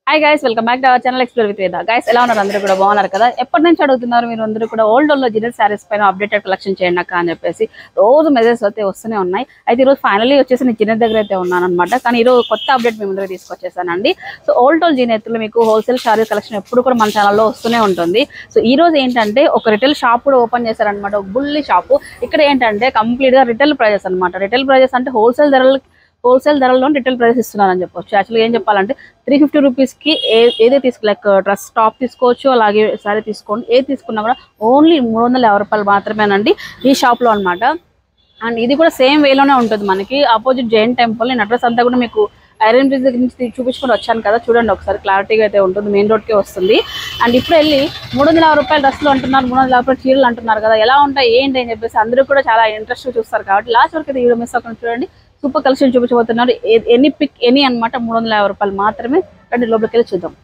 hi guys welcome back to our channel explore with Veda guys ఎలా ఉన్నారు అందరూ కూడా బాగున్నారు కదా ఎప్పటి నుంచి అడుగుతున్నారు మీరు అందరూ కూడా ఓల్డ్ లో జినెస్ శారీస్ పైన అప్డేటెడ్ కలెక్షన్ చేయండి అక్క అని చెప్పేసి రోజు మెసేజ్ అయితే వస్తూనే ఉన్నాయి అయితే ఈరోజు ఫైనల్లీ వచ్చేసి నేను జినెత్ దగ్గర అయితే ఉన్నాను అనమాట కానీ ఈరోజు కొత్త అప్డేట్ మీ ముందుకు తీసుకొచ్చేసానండి సో ఓల్డ్ ఓల్డ్ జినెత్లో మీకు హోల్సేల్ శారీ కలెక్షన్ ఎప్పుడు కూడా మన ఛానల్లో వస్తూనే ఉంటుంది సో ఈ రోజు ఏంటంటే ఒక రిటైల్ షాప్ కూడా ఓపెన్ చేశారనమాట ఒక బుల్లి షాప్ ఇక్కడ ఏంటంటే కంప్లీట్ గా రిటైల్ ప్రైజెస్ అనమాట రిటైల్ ప్రైజెస్ అంటే హోల్సేల్ ధరలు హోల్సేల్ ధరల్లో రిటైల్ ప్రైస్ ఇస్తున్నారని చెప్పొచ్చు యాక్చువల్గా ఏం చెప్పాలంటే త్రీ ఫిఫ్టీ రూపీస్కి ఏ ఏదే తీసుకో లైక్ డ్రెస్ టాప్ తీసుకోవచ్చు అలాగే సారీ తీసుకోండి ఏది తీసుకున్నా కూడా ఓన్లీ మూడు వందల యాభై రూపాయలు మాత్రమేనండి ఈ షాప్లో అనమాట అండ్ ఇది కూడా సేమ్ వేలోనే ఉంటుంది మనకి ఆపోజిట్ జైన్ టెంపుల్ నేను అడ్రస్ అంతా కూడా మీకు ఐరన్ బ్రిడ్జ్ దగ్గర నుంచి తీ- చూపించుకొని వచ్చాను కదా చూడండి ఒకసారి క్లారిటీగా అయితే ఉంటుంది మెయిన్ రోడ్కే వస్తుంది అండ్ ఇప్పుడు వెళ్ళి మూడు వందల యాభై రూపాయలు డ్రెస్సులు అంటున్నారు మూడు వందల యాభై రూపాయలు చీరలు అంటున్నారు కదా ఎలా ఉంటాయి ఏంటి అని చెప్పేసి అందరూ కూడా చాలా ఇంట్రెస్ట్ చూస్తారు కాబట్టి లాస్ట్ వరకు అయితే వీడియో మిస్ అవ్వకుండా చూడండి సూపర్ కలెక్షన్ చూపించబోతున్నారు ఏ- ఎనీ పిక్ ఎనీ అన్నమాట మూడు వందల యాభై రూపాయలు మాత్రమే రండి లోపలికి వెళ్ళి చూద్దాం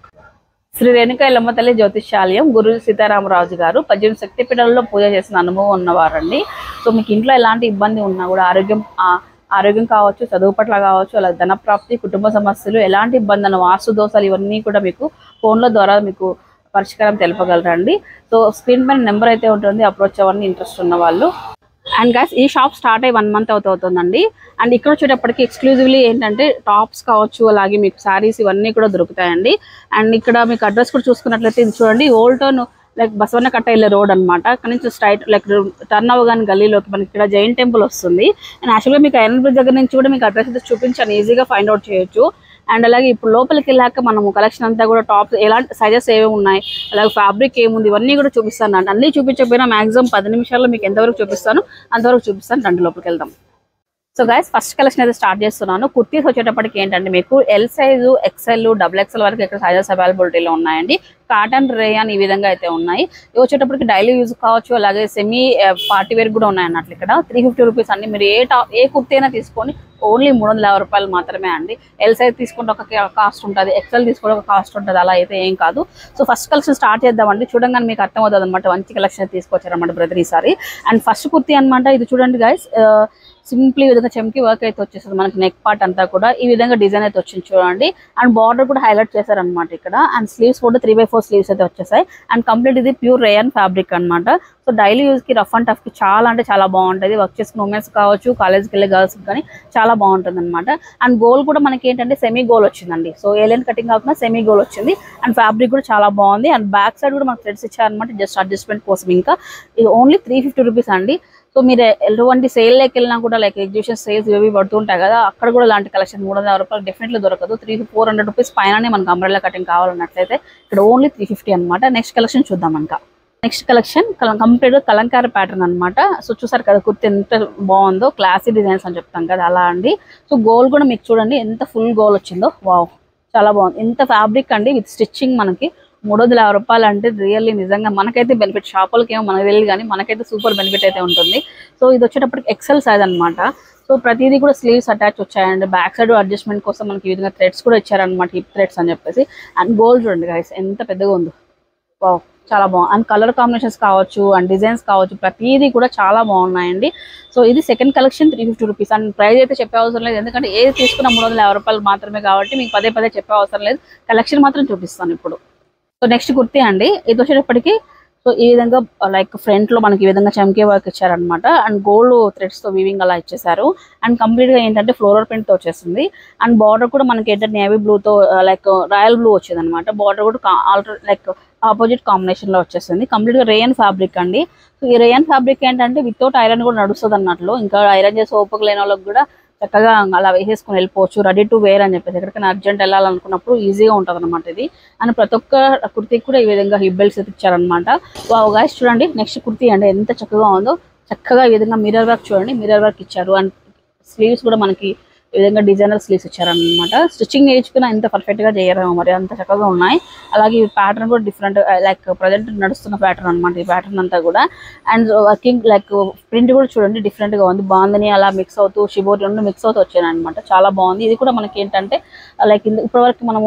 శ్రీ రేణుక ఎల్లమ్మ తల్లి జ్యోతిష్యాలయం గురు సీతారామరాజు గారు పద్దెనిమిది శక్తిపీఠాలలో పూజ చేసిన అనుభవం ఉన్నవారండి సో మీకు ఇంట్లో ఎలాంటి ఇబ్బంది ఉన్నా కూడా ఆరోగ్యం ఆ, ఆరోగ్యం కావచ్చు చదువు పట్ల కావచ్చు అలాగే ధన ప్రాప్తి కుటుంబ సమస్యలు ఎలాంటి ఇబ్బంది అన్న వాస్తు దోషాలు ఇవన్నీ కూడా మీకు ఫోన్ల ద్వారా మీకు పరిష్కారం తెలపగలరండి సో స్క్రీన్ పైన నెంబర్ అయితే ఉంటుంది అప్రోచ్ అవ్వని ఇంట్రెస్ట్ ఉన్న వాళ్ళు అండ్ గైస్ ఈ షాప్ స్టార్ట్ అయ్యి వన్ మంత్ అవుతుందండి అండ్ ఇక్కడ వచ్చేటప్పటికి ఎక్స్క్లూజివ్లీ ఏంటంటే టాప్స్ కావచ్చు అలాగే మీకు శారీస్ ఇవన్నీ కూడా దొరుకుతాయండి అండ్ ఇక్కడ మీకు అడ్రస్ కూడా చూసుకున్నట్లయితే ఇది చూడండి ఓల్డ్ టౌన్ లైక్ బసవన్న కట్ట వెళ్ళే రోడ్ అనమాట అక్కడ నుంచి స్ట్రైట్ లైక్ టర్న్ అవ్వగానే గల్లీలోకి మనకి ఇక్కడ జైన్ టెంపుల్ వస్తుంది అండ్ యాక్చువల్గా మీకు ఐరన్ బ్రిడ్జ్ దగ్గర నుంచి కూడా మీకు అడ్రస్ అయితే చూపించాను ఈజీగా ఫైండ్ అవుట్ చేయొచ్చు అండ్ అలాగే ఇప్పుడు లోపలికి వెళ్ళాక మనము కలెక్షన్ అంతా కూడా టాప్స్ ఎలాంటి సైజెస్ ఏవి ఉన్నాయి అలాగే ఫ్యాబ్రిక్ ఏముంది ఇవన్నీ కూడా చూపిస్తాను అండి అన్నీ చూపించకపోయినా మాక్సిమం పది నిమిషాల్లో మీకు ఎంతవరకు చూపిస్తాను అంతవరకు చూపిస్తాను రండి లోపలికి వెళ్దాం సో గైస్ ఫస్ట్ కలెక్షన్ అయితే స్టార్ట్ చేస్తున్నాను కుర్తీస్ వచ్చేటప్పటికి ఏంటంటే మీకు L size XL double XL వరకు ఇక్కడ సైజెస్ అవైలబిలిటీలో ఉన్నాయండి కాటన్ రేయాన్ ఈ విధంగా అయితే ఉన్నాయి ఇవి వచ్చేటప్పటికి డైలీ యూజ్ కావచ్చు అలాగే సెమీ పార్టీ వేర్ కూడా ఉన్నాయి అన్నట్లు ఇక్కడ త్రీ ఫిఫ్టీ రూపీస్ అండి మీరు ఏ టాప్ ఏ కుర్తీ అయినా తీసుకొని ఓన్లీ మూడు వందల యాభై రూపాయలు మాత్రమే అండి ఎల్ సైజ్ తీసుకుంటే ఒక కాస్ట్ ఉంటుంది ఎక్స్ఎల్ తీసుకుంటే ఒక కాస్ట్ ఉంటుంది అలా అయితే ఏం కాదు సో ఫస్ట్ కలెక్షన్ స్టార్ట్ చేద్దామండి చూడంగానే మీకు అర్థమవుతుంది అనమాట మంచి కలెక్షన్ తీసుకొచ్చారన్నమాట బ్రదర్ ఈసారి అండ్ ఫస్ట్ కుర్తీ అనమాట ఇది చూడండి గైస్ సింప్లీ ఈ విధంగా చెమ్కి వర్క్ అయితే వచ్చేస్తుంది మనకి నెక్ పార్ట్ అంతా కూడా ఈ విధంగా డిజైన్ అయితే వచ్చింది చూడండి అండ్ బార్డర్ కూడా హైలైట్ చేశారనమాట ఇక్కడ అండ్ స్లీవ్స్ కూడా త్రీ బై ఫోర్ స్లీవ్స్ అయితే వచ్చేసాయి అండ్ కంప్లీట్ ఇది ప్యూర్ రేయన్ ఫ్యాబ్రిక్ అన్నమాట సో డైలీ యూస్ కి రఫ్ అండ్ టఫ్ కి చాలా అంటే చాలా బాగుంటుంది వర్క్ చేసుకున్న ఉమెన్స్ కావచ్చు కాలేజ్కి వెళ్ళే గర్ల్స్ కానీ చాలా బాగుంటుంది అనమాట అండ్ గోల్ కూడా మనకి ఏంటంటే సెమీ గోల్ వచ్చిందండి సో ఏలియన్ కటింగ్ కాకుండా సెమీ గోల్ వచ్చింది అండ్ ఫ్యాబ్రిక్ కూడా చాలా బాగుంది అండ్ బ్యాక్ సైడ్ కూడా మనకు థ్రెడ్స్ ఇచ్చారనమాట జస్ట్ అడ్జస్ట్మెంట్ కోసం ఇంకా ఇది ఓన్లీ త్రీ ఫిఫ్టీ రూపీస్ అండి సో మీరు ఎటువంటి సేల్లోకి వెళ్ళినా కూడా లైక్ ఎగ్జిబిషన్ సేల్స్ ఇవి పడుతుంటాయి కదా అక్కడ కూడా ఇలాంటి కలెక్షన్ మూడు వందల రూపాయలు డెఫినెట్లీ దొరకదు త్రీ ఫోర్ హండ్రెడ్ రూపీస్ పైననే మనకు అంబ్రెల్లా కటింగ్ కావాలన్నట్లయితే ఇక్కడ ఓన్లీ త్రీ ఫిఫ్టీ అనమాట నెక్స్ట్ కలెక్షన్ చూద్దాం ఇంకా next collection complete Kalamkari pattern అన్నమాట సో చూసారు కదా కుర్తి ఎంత బాగుందో క్లాసీ డిజైన్స్ అని చెప్తాం కదా అలా అండి సో గోల్ కూడా మీకు చూడండి ఎంత ఫుల్ గోల్ వచ్చిందో వావ్ చాలా బాగుంది ఎంత ఫ్యాబ్రిక్ అండి విత్ స్టిచ్చింగ్ మనకి మూడు వందల యాభై రూపాయలు అంటే రియల్లీ నిజంగా మనకైతే బెనిఫిట్ షాపులకి ఏమో మనకు తెలియదు కానీ మనకైతే సూపర్ బెనిఫిట్ అయితే ఉంటుంది సో ఇది వచ్చేటప్పటికి ఎక్సెల్ సైజ్ అన్నమాట సో ప్రతిదీ కూడా స్లీవ్స్ అటాచ్ వచ్చాయండి బ్యాక్ సైడ్ అడ్జస్ట్మెంట్ కోసం మనకి ఈ విధంగా థ్రెడ్స్ కూడా ఇచ్చారనమాట హిప్ థ్రెడ్స్ అని చెప్పేసి అండ్ గోల్డ్ చూడండి గైస్ ఎంత పెద్దగా ఉందో వావ్ చాలా బాగుంది అండ్ కలర్ కాంబినేషన్స్ కావచ్చు అండ్ డిజైన్స్ కావచ్చు ప్రతిదీ కూడా చాలా బాగున్నాయండి సో ఇది second collection three fifty rupees and price అయితే చెప్పే అవసరం లేదు ఎందుకంటే ఏది తీసుకున్న మూడు వందల యాభై రూపాయలు మాత్రమే కాబట్టి మీకు పదే పదే చెప్పే అవసరం లేదు కలెక్షన్ మాత్రం చూపిస్తాను ఇప్పుడు సో నెక్స్ట్ కుర్తీ అండి ఇది వచ్చేటప్పటికి సో ఈ విధంగా లైక్ ఫ్రంట్ లో మనకి ఈ విధంగా చమ్కే వర్క్ ఇచ్చారనమాట అండ్ గోల్డ్ థ్రెడ్స్ తో వీవింగ్ అలా ఇచ్చేసారు అండ్ కంప్లీట్ గా ఏంటంటే ఫ్లోరల్ ప్రింట్ తో వచ్చేసింది అండ్ బార్డర్ కూడా మనకి ఏంటంటే నేవీ బ్లూ తో లైక్ రాయల్ బ్లూ వచ్చింది అనమాట బార్డర్ కూడా ఆల్టర్ లైక్ ఆపోజిట్ కాంబినేషన్ లో వచ్చేసింది కంప్లీట్ గా రేయన్ ఫ్యాబ్రిక్ అండి సో ఈ రేయన్ ఫ్యాబ్రిక్ ఏంటంటే వితౌట్ ఐరన్ కూడా నడుస్తుంది అన్నట్లు ఇంకా ఐరన్ చేసి ఓపిక లేని వాళ్ళకి కూడా చక్కగా అలా వేసేసుకుని వెళ్ళిపోవచ్చు రెడీ టు వేర్ అని చెప్పేసి ఎక్కడికైనా అర్జెంట్ వెళ్ళాలనుకున్నప్పుడు ఈజీగా ఉంటుంది అనమాట ఇది అండ్ ప్రతి ఒక్క కుర్తీకి కూడా ఈ విధంగా హిప్ బెల్ట్స్ అయితే ఇచ్చారనమాట వావ్ గాయస్ చూడండి నెక్స్ట్ కుర్తీ అండి ఎంత చక్కగా ఉందో చక్కగా ఈ విధంగా మిర్రర్ వర్క్ చూడండి మిర్రర్ వర్క్ ఇచ్చారు అండ్ స్లీవ్స్ కూడా మనకి ఈ విధంగా డిజైనర్ స్లీవ్స్ ఇచ్చారనమాట స్టిచ్చింగ్ నేర్చుకున్న ఇంత పర్ఫెక్ట్ గా చేయరేమో మరి అంత చక్కగా ఉన్నాయి అలాగే ఈ ప్యాటర్న్ కూడా డిఫరెంట్ లైక్ ప్రజెంట్ నడుస్తున్న ప్యాటర్న్ అనమాట ఈ ప్యాటర్న్ అంతా కూడా అండ్ వర్కింగ్ లైక్ ప్రింట్ కూడా చూడండి డిఫరెంట్ గా ఉంది బాందని అలా మిక్స్ అవుతూ షిబోరి రెండు మిక్స్ అవుతూ వచ్చాయి అనమాట చాలా బాగుంది ఇది కూడా మనకి ఏంటంటే లైక్ ఇప్పటివరకు మనము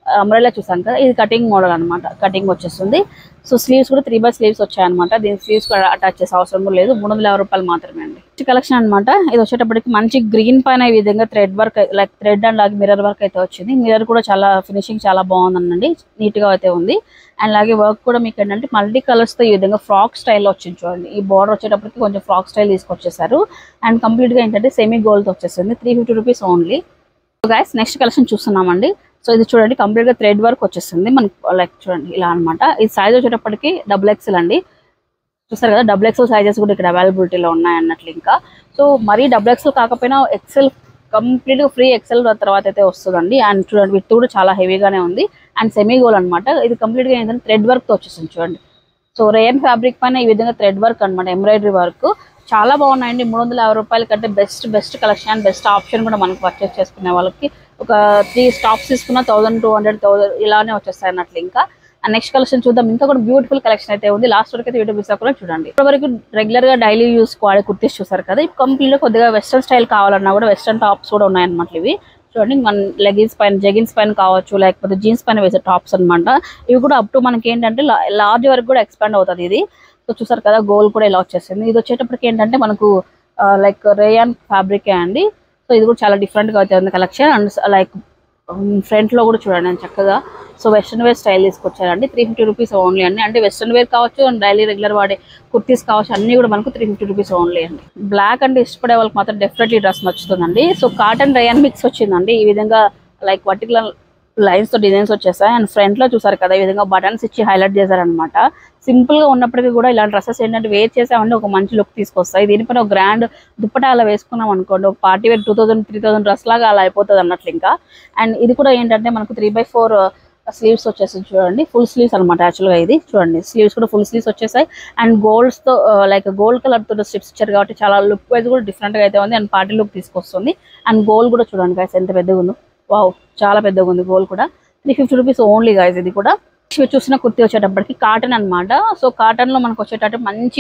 అంబ్రెల్లా చూసాం కదా ఇది కటింగ్ మోడల్ అన్నమాట కటింగ్ వచ్చేస్తుంది సో స్లీవ్స్ కూడా త్రీ బై స్లీవ్స్ వచ్చాయన్నమాట దీనికి స్లీవ్స్ కూడా అటాచ్ చేసే అవసరం కూడా లేదు మూడు వందల యాభై రూపాయలు మాత్రమే అండి నెక్స్ట్ కలెక్షన్ అన్నమాట ఇది వచ్చేటప్పటికి మంచి గ్రీన్ పైన ఈ విధంగా thread work like thread and అలాగే మిర్రర్ వర్క్ అయితే వచ్చింది మిర్రర్ కూడా చాలా ఫినిషింగ్ చాలా బాగుందండి నీట్ గా అయితే ఉంది అండ్ అలాగే వర్క్ కూడా మీకు ఏంటంటే మల్టీ కలర్స్ తో ఈ విధంగా ఫ్రాక్ స్టైల్లో వచ్చింది చూడండి ఈ బార్డర్ వచ్చేటప్పటికి కొంచెం ఫ్రాక్ స్టైల్ తీసుకొచ్చేసారు అండ్ కంప్లీట్ గా ఏంటంటే సెమీ గోల్డ్ తో వచ్చేసింది three fifty rupees only guys next collection చూస్తున్నామండి సో ఇది చూడండి కంప్లీట్ గా థ్రెడ్ వర్క్ వచ్చేస్తుంది మనకి లైక్ చూడండి ఇలా అన్నమాట ఇది సైజ్ వచ్చేటప్పటికి డబుల్ ఎక్స్ఎల్ అండి చూస్తారు కదా డబుల్ ఎక్స్ఎల్ సైజెస్ కూడా ఇక్కడ అవైలబిలిటీలో ఉన్నాయి అన్నట్లు ఇంకా సో మరీ డబుల్ ఎక్స్ఎల్ కాకపోయినా ఎక్సెల్ కంప్లీట్ ఫ్రీ ఎక్సెల్ తర్వాత అయితే వస్తుందండి అండ్ చూడండి విత్ కూడా చాలా హెవీగానే ఉంది అండ్ సెమీ గోల్ అనమాట ఇది కంప్లీట్ గా ఏంటంటే థ్రెడ్ వర్క్ తో వచ్చేసింది చూడండి సో రేయన్ ఫ్యాబ్రిక్ పైన ఈ విధంగా థ్రెడ్ వర్క్ అనమాట ఎంబ్రాయిడరీ వర్క్ చాలా బాగున్నాయండి మూడు వందల యాభై రూపాయల కంటే best best collection best option కూడా మనకు పర్చేస్ చేసుకునే వాళ్ళకి ఒక త్రీ స్టాప్స్ తీసుకున్న థౌసండ్ టూ హండ్రెడ్ థౌసండ్ ఇలానే వచ్చేస్తాయి అన్నట్లు ఇంకా నెక్స్ట్ కలెక్షన్ చూద్దాం ఇంకా కూడా బ్యూటిఫుల్ కలెక్షన్ అయితే ఉంది లాస్ట్ వరకు అయితే వీడియో మిస్ అవ్వకుండా చూడండి ఇప్పటి వరకు రెగ్యులర్ గా డైలీ యూస్ వాడే కుర్తీస్ చూసారు కదా ఇప్పుడు కంప్లీట్ గా కొద్దిగా వెస్ట్రన్ స్టైల్ కావాలన్నా కూడా వెస్ట్రన్ టాప్స్ కూడా ఉన్నాయన్నమాట ఇవి చూడండి మన లెగిన్స్ పైన జెగిన్స్ పైన కావచ్చు లేకపోతే జీన్స్ పైన వేసే టాప్స్ అన్నమాట ఇవి కూడా అప్ టు మనకి ఏంటంటే లార్జ్ వరకు కూడా ఎక్స్పాండ్ అవుతుంది ఇది సో చూసారు కదా గోల్ కూడా ఇలా వచ్చేసింది ఇది వచ్చేటప్పటికి ఏంటంటే మనకు లైక్ రేయాన్ ఫ్యాబ్రిక్ అండి సో ఇది కూడా చాలా డిఫరెంట్ గా అయితే ఉంది కలెక్షన్ అండ్ లైక్ ఫ్రంట్ లో కూడా చూడండి నేను చక్కగా సో వెస్ట్రన్ వేర్ స్టైల్ తీసుకొచ్చారండి త్రీ ఫిఫ్టీ రూపీస్ ఓన్లీ అండి అంటే వెస్ట్రన్ వేర్ కావచ్చు అండ్ డైలీ రెగ్యులర్ వాడే కుర్తీస్ కావచ్చు అన్ని కూడా మనకు త్రీ ఫిఫ్టీ రూపీస్ ఓన్లీ అండి బ్లాక్ అంటే ఇష్టపడే వాళ్ళకి మాత్రం డెఫినెట్లీ డ్రెస్ నచ్చుతుందండి సో కాటన్ రయాన్ మిక్స్ వచ్చిందండి ఈ విధంగా లైక్ పర్టికులర్ లైన్స్ తో డిజైన్స్ వచ్చేసాయి అండ్ ఫ్రంట్ లో చూసారు కదా ఈ విధంగా బటన్స్ ఇచ్చి హైలైట్ చేశారనమాట సింపుల్ గా ఉన్నప్పటికీ కూడా ఇలాంటి డ్రెస్సెస్ ఏంటంటే వేర్ చేసామంటే ఒక మంచి లుక్ తీసుకొస్తాయి దీనిపైన ఒక గ్రాండ్ దుప్పటా అలా వేసుకున్నాం అనుకోండి ఒక party wear two thousand three thousand dress లాగా అలా అయిపోతుంది అన్నట్లు ఇంకా అండ్ ఇది కూడా ఏంటంటే మనకు త్రీ బై ఫోర్ స్లీవ్స్ వచ్చేసి చూడండి ఫుల్ స్లీవ్స్ అనమాట యాక్చువల్గా ఇది చూడండి స్లీవ్స్ కూడా ఫుల్ స్లీవ్స్ వచ్చేసాయి అండ్ గోల్డ్స్ తో లైక్ గోల్డ్ కలర్ తో స్ట్రిప్స్ ఇచ్చారు కాబట్టి చాలా లుక్ వైజ్ కూడా డిఫరెంట్ గా అయితే ఉంది అండ్ పార్టీ లుక్ తీసుకొస్తుంది అండ్ గోల్ కూడా చూడండి గైస్ ఎంత పెద్దగా ఉందో వావ్ చాలా పెద్దగా ఉంది గోల్ కూడా three fifty rupees only guys ఇది కూడా ఇవి చూసిన కుర్తీ వచ్చేటప్పటికి కాటన్ అన్నమాట సో కాటన్ లో మనకు వచ్చేటట్టు మంచి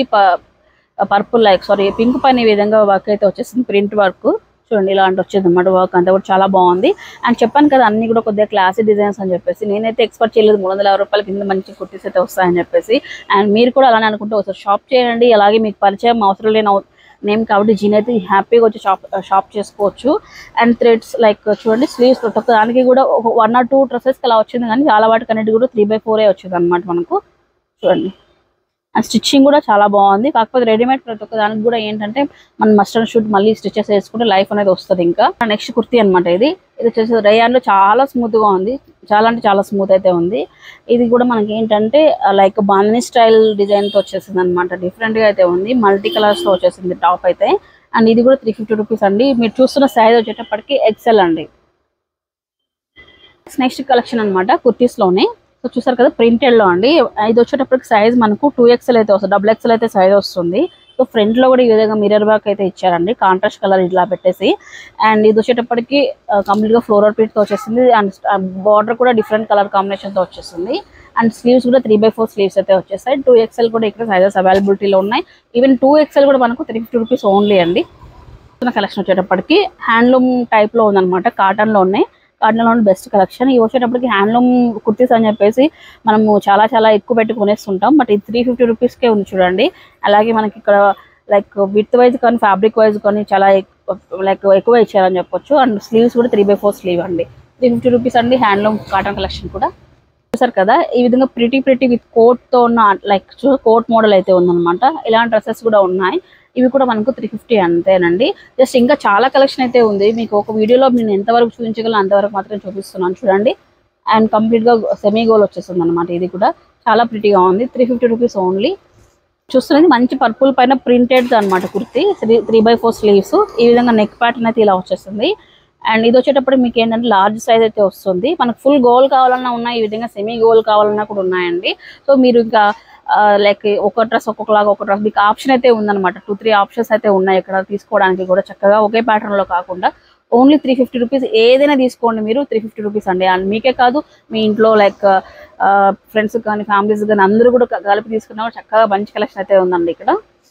పర్పుల్ లైక్ సారీ పింక్ పైన ఈ విధంగా వర్క్ అయితే వచ్చేసింది ప్రింట్ వర్క్ చూడండి ఇలాంటి వచ్చేది అనమాట వర్క్ అంతా కూడా చాలా బాగుంది అండ్ చెప్పాను కదా అన్ని కూడా కొద్దిగా క్లాసీ డిజైన్స్ అని చెప్పేసి నేనైతే ఎక్స్పెక్ట్ చేయలేదు మూడు వందల యాభై రూపాయల కింద మంచి కుర్తీస్ అయితే వస్తాయని చెప్పేసి అండ్ మీరు కూడా అలానే అనుకుంటే ఒకసారి షాప్ చేయండి అలాగే మీకు పరిచయం అవసరం లేని అవ- నేమ్ కాబట్టి జీన్ అయితే హ్యాపీగా వచ్చి షాప్ షాప్ చేసుకోవచ్చు అండ్ థ్రెడ్స్ లైక్ చూడండి స్లీవ్స్ ప్రతి ఒక్క దానికి కూడా వన్ ఆర్ టూ డ్రెస్సెస్కి అలా వచ్చింది కానీ చాలా వాటికి అన్నిటి కూడా త్రీ బై ఫోరే వచ్చింది అనమాట మనకు చూడండి అండ్ స్టిచ్చింగ్ కూడా చాలా బాగుంది కాకపోతే రెడీమేడ్ ప్రతి ఒక్క దానికి కూడా ఏంటంటే మనం మస్టర్డ్ షూట్ మళ్ళీ స్టిచెస్ వేసుకుంటే లైఫ్ అనేది వస్తుంది ఇంకా నెక్స్ట్ కుర్తీ అన్నమాట ఇది ఇది వచ్చేసి రేయాన్లో చాలా స్మూత్ గా ఉంది చాలా అంటే చాలా స్మూత్ అయితే ఉంది ఇది కూడా మనకి ఏంటంటే లైక్ బాందని స్టైల్ డిజైన్ తో వచ్చేసింది అనమాట డిఫరెంట్ గా అయితే ఉంది మల్టీ కలర్స్ తో వచ్చేసింది టాప్ అయితే అండ్ ఇది కూడా త్రీ ఫిఫ్టీ రూపీస్ అండి మీరు చూస్తున్న సైజ్ వచ్చేటప్పటికి ఎక్సెల్ అండి నెక్స్ట్ కలెక్షన్ అనమాట కుర్తీస్ లోనే సో చూసారు కదా ప్రింటెడ్ లో అండి ఇది వచ్చేటప్పటికి సైజ్ మనకు టూ ఎక్స్ఎల్ అయితే వస్తుంది డబుల్ ఎక్స్ఎల్ అయితే సైజ్ వస్తుంది సో ఫ్రంట్ లో కూడా ఈ విధంగా మిర్రర్ వర్క్ అయితే ఇచ్చారండి కాంట్రాస్ట్ కలర్ ఇట్లా పెట్టేసి అండ్ ఇది వచ్చేటప్పటికి కంప్లీట్ గా ఫ్లోరల్ ప్రింట్ తో వచ్చేసింది అండ్ బార్డర్ కూడా డిఫరెంట్ కలర్ కాంబినేషన్ తో వచ్చేసింది అండ్ స్లీవ్స్ కూడా త్రీ బై ఫోర్ స్లీవ్స్ అయితే వచ్చేసాయి టూ ఎక్స్ఎల్ కూడా ఇక్కడ సైజెస్ అవైలబిలిటీలో ఉన్నాయి ఈవెన్ టూ ఎక్స్ఎల్ కూడా మనకు త్రీ ఫిఫ్టీ రూపీస్ ఓన్లీ అండి కలెక్షన్ వచ్చేటప్పటికి హ్యాండ్లూమ్ టైప్ లో ఉందన్నమాట కాటన్ లో ఉన్నాయి కాటన్ లో బెస్ట్ కలెక్షన్ ఇవి వచ్చేటప్పటికి హ్యాండ్లూమ్ కుర్తీస్ అని చెప్పేసి మనము చాలా చాలా ఎక్కువ పెట్టి కొనేస్తుంటాం బట్ ఇది త్రీ ఫిఫ్టీ రూపీస్కే ఉంది చూడండి అలాగే మనకి ఇక్కడ లైక్ విత్ వైజ్ కానీ ఫ్యాబ్రిక్ వైజ్ కానీ చాలా లైక్ ఎక్కువ ఇచ్చారని చెప్పొచ్చు అండ్ స్లీవ్స్ కూడా త్రీ బై ఫోర్ స్లీవ్ అండి త్రీ ఫిఫ్టీ రూపీస్ అండి హ్యాండ్లూమ్ కాటన్ కలెక్షన్ కూడా చూసారు కదా ఈ విధంగా ప్రిటీ ప్రిటీ విత్ కోట్ తో ఉన్న లైక్ కోట్ మోడల్ అయితే ఉందన్నమాట ఇలాంటి డ్రెస్సెస్ కూడా ఉన్నాయి ఇవి కూడా మనకు త్రీ ఫిఫ్టీ అంతేనండి జస్ట్ ఇంకా చాలా కలెక్షన్ అయితే ఉంది మీకు ఒక వీడియోలో నేను ఎంతవరకు చూపించగలను అంతవరకు మాత్రం చూపిస్తున్నాను చూడండి అండ్ కంప్లీట్ గా సెమీ గోల్ వచ్చేస్తుంది అనమాట ఇది కూడా చాలా ప్రిటీగా ఉంది త్రీ ఫిఫ్టీ రూపీస్ ఓన్లీ చూస్తున్నది మంచి పర్పుల్ పైన ప్రింటెడ్ అనమాట kurti three three by four sleeves ఈ విధంగా నెక్ ప్యాటర్న్ అయితే ఇలా వచ్చేస్తుంది అండ్ ఇది వచ్చేటప్పుడు మీకు ఏంటంటే లార్జ్ సైజ్ అయితే వస్తుంది మనకు ఫుల్ గోల్ కావాలన్నా ఉన్నాయి ఈ విధంగా సెమీ గోల్ కావాలన్నా కూడా ఉన్నాయండి సో మీరు ఇంకా లైక్ ఒక డ్రెస్ ఒక్కొక్కలాగా ఒక డ్రెస్ మీకు ఆప్షన్ అయితే ఉందన్నమాట టూ త్రీ ఆప్షన్స్ అయితే ఉన్నాయి ఇక్కడ తీసుకోవడానికి కూడా చక్కగా ఒకే pattern లో కాకుండా ఓన్లీ త్రీ ఫిఫ్టీ రూపీస్ ఏదైనా తీసుకోండి మీరు త్రీ ఫిఫ్టీ రూపీస్ అండి అండ్ మీకే కాదు మీ ఇంట్లో లైక్ ఫ్రెండ్స్ కానీ ఫ్యామిలీస్ కానీ అందరూ కూడా క- కలిపి తీసుకున్నా కూడా చక్కగా మంచి కలెక్షన్ అయితే ఉందండి ఇక్కడ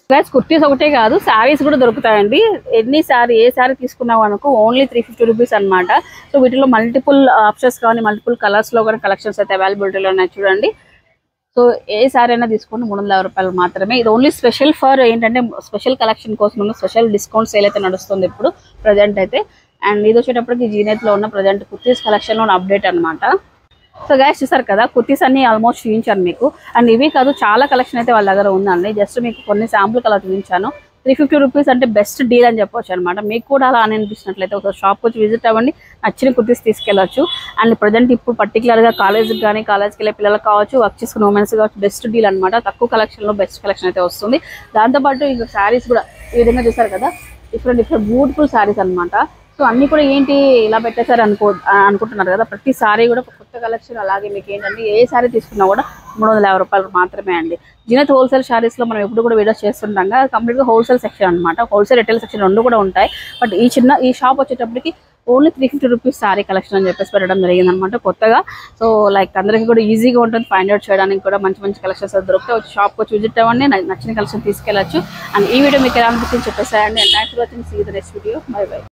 గైస్ కుర్తీస్ ఒకటే కాదు శారీస్ కూడా దొరుకుతాయండి ఎన్ని శారీ ఏ శారీ తీసుకున్నావు అనుకో ఓన్లీ త్రీ ఫిఫ్టీ రూపీస్ అనమాట సో వీటిలో మల్టిపుల్ ఆప్షన్స్ కానీ మల్టిపుల్ కలర్స్లో కానీ కలెక్షన్స్ అయితే అవైలబిలిటీలో ఉన్నాయి చూడండి సో ఏ శారీ అయినా తీసుకోండి మూడు వందల యాభై రూపాయలు మాత్రమే ఇది ఓన్లీ స్పెషల్ ఫర్ ఏంటంటే స్పెషల్ కలెక్షన్ కోసం స్పెషల్ డిస్కౌంట్ సేల్ అయితే నడుస్తుంది ఇప్పుడు ప్రజెంట్ అయితే అండ్ ఇది వచ్చేటప్పటికి జీనేత్లో ఉన్న ప్రజెంట్ కుర్తీస్ కలెక్షన్లో ఉన్న అప్డేట్ అనమాట సో గైస్ చూసారు కదా కుర్తీస్ అన్ని ఆల్మోస్ట్ చూపించాను మీకు అండ్ ఇవి కాదు చాలా కలెక్షన్ అయితే వాళ్ళ దగ్గర ఉందండి జస్ట్ మీకు కొన్ని శాంపుల్ కలర్ చూపించాను త్రీ ఫిఫ్టీ రూపీస్ అంటే బెస్ట్ డీల్ అని చెప్పొచ్చు అనమాట మీకు కూడా అలా అని అనిపించినట్లయితే ఒక షాప్ వచ్చి విజిట్ అవ్వండి నచ్చిన కుర్తీస్ తీసుకెళ్ళొచ్చు అండ్ ప్రజెంట్ ఇప్పుడు పర్టికులర్గా కాలేజ్కి కానీ కాలేజ్కి వెళ్ళే పిల్లలకు కావచ్చు వర్క్ చేసుకున్న ఉమెన్స్ కావచ్చు బెస్ట్ డీల్ అనమాట తక్కువ కలెక్షన్లో బెస్ట్ కలెక్షన్ అయితే వస్తుంది దాంతోపాటు ఇంకా శారీస్ కూడా ఈ విధంగా చూసారు కదా డిఫరెంట్ డిఫరెంట్ బ్యూటిఫుల్ శారీస్ అన్నమాట సో అన్ని కూడా ఏంటి ఇలా పెట్టేశారు అనుకో ఆ, అనుకుంటున్నారు కదా ప్రతి సారీ కూడా ఒక కొత్త కలెక్షన్ అలాగే మీకు ఏంటంటే ఏ సారీ తీసుకున్నా కూడా మూడు వందల యాభై రూపాయలు మాత్రమే అండి జినత్ హోల్సేల్ శారీస్ లో మనం ఎప్పుడు కూడా వీడియోస్ చేస్తుంటాం కదా కంప్లీట్ గా హోల్సేల్ సెక్షన్ అనమాట హోల్సేల్ రిటైల్ సెక్షన్ రెండు కూడా ఉంటాయి బట్ ఈ చిన్న ఈ షాప్ వచ్చేటప్పటికి only three fifty rupees sari collection అని చెప్పేసి పెట్టడం జరిగింది అనమాట కొత్తగా సో లైక్ అందరికీ కూడా ఈజీగా ఉంటుంది ఫైండ్ అవుట్ చేయడానికి కూడా మంచి మంచి కలెక్షన్స్ దొరుకుతాయి వచ్చి షాప్కి వచ్చి విజిట్ అవ్వండి నాకు నచ్చిన కలెక్షన్ తీసుకెళ్ళచ్చు అండ్ ఈ వీడియో మీకు ఎలా అనిపించింది చెప్పేసాయండి and thanks for watching see the next video bye by